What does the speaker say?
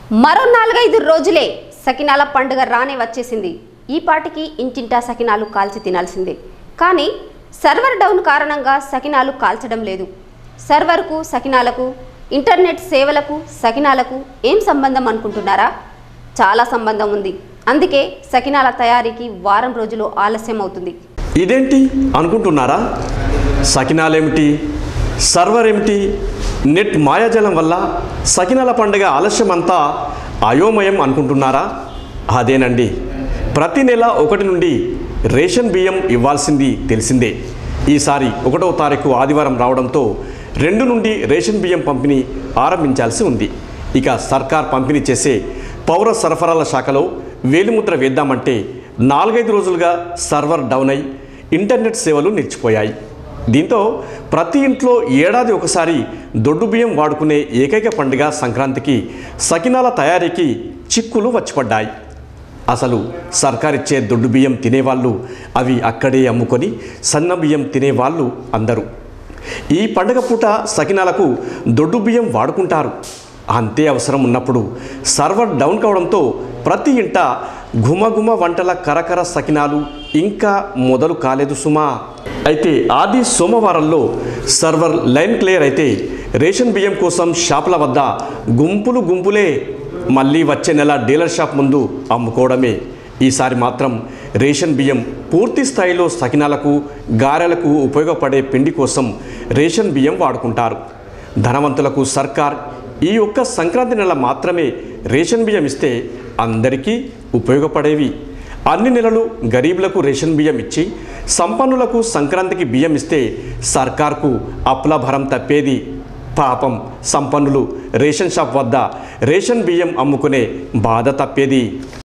మరో నాలుగైదు రోజులే సకినాల పండుగ రానే వచ్చేసింది ఈ పాటికి ఇంటింటా సకినాలు కాల్చి తినాల్సిందే కానీ సర్వర్ డౌన్ కారణంగా సకినాలు కాల్చడం లేదు సర్వర్కు సకినాలకు ఇంటర్నెట్ సేవలకు సకినాలకు ఏం సంబంధం అనుకుంటున్నారా చాలా సంబంధం ఉంది అందుకే సకినాల తయారీకి వారం రోజులు ఆలస్యం అవుతుంది ఇదేంటి అనుకుంటున్నారా సకినాలేమిటి సర్వర్ ఏమిటి నెట్ మాయాజలం వల్ల సకినాల పండుగ ఆలస్యమంతా అయోమయం అనుకుంటున్నారా అదేనండి ప్రతి నెల ఒకటి నుండి రేషన్ బియ్యం ఇవ్వాల్సింది తెలిసిందే ఈసారి ఒకటో తారీఖు ఆదివారం రావడంతో రెండు నుండి రేషన్ బియ్యం పంపిణీ ఆరంభించాల్సి ఉంది ఇక సర్కార్ పంపిణీ చేసే పౌర సరఫరాల శాఖలో వేలిముద్ర వేద్దామంటే నాలుగైదు రోజులుగా సర్వర్ డౌన్ అయి ఇంటర్నెట్ సేవలు నిలిచిపోయాయి దీంతో ప్రతి ఇంట్లో ఏడాది ఒకసారి దొడ్డు బియ్యం వాడుకునే ఏకైక పండుగ సంక్రాంతికి సకినాల తయారీకి చిక్కులు వచ్చిపడ్డాయి అసలు సర్కారిచ్చే దొడ్డు బియ్యం తినేవాళ్ళు అవి అక్కడే అమ్ముకొని సన్న బియ్యం తినేవాళ్ళు అందరూ ఈ పండగ పూట సకినాలకు దొడ్డు బియ్యం వాడుకుంటారు అంతే అవసరం ఉన్నప్పుడు సర్వర్ డౌన్ కావడంతో ప్రతి ఇంట ఘుమఘుమ వంటల కరకర సకినాలు ఇంకా మొదలు కాలేదు సుమా అయితే ఆది సోమవారంలో సర్వర్ లైన్ క్లియర్ అయితే రేషన్ బియ్యం కోసం షాపుల వద్ద గుంపులు గుంపులే మళ్ళీ వచ్చే నెల డీలర్ షాప్ ముందు అమ్ముకోవడమే ఈసారి మాత్రం రేషన్ బియ్యం పూర్తి స్థాయిలో సకినాలకు గారెలకు ఉపయోగపడే పిండి కోసం రేషన్ బియ్యం వాడుకుంటారు ధనవంతులకు సర్కార్ ఈ ఒక్క సంక్రాంతి నెల మాత్రమే రేషన్ బియ్యం ఇస్తే అందరికీ ఉపయోగపడేవి అన్ని నెలలు గరీబులకు రేషన్ బియ్యం ఇచ్చి సంపన్నులకు సంక్రాంతికి బియ్యం ఇస్తే సర్కార్కు అప్లభరం తప్పేది పాపం సంపన్నులు రేషన్ షాప్ వద్ద రేషన్ బియ్యం అమ్ముకునే బాధ తప్పేది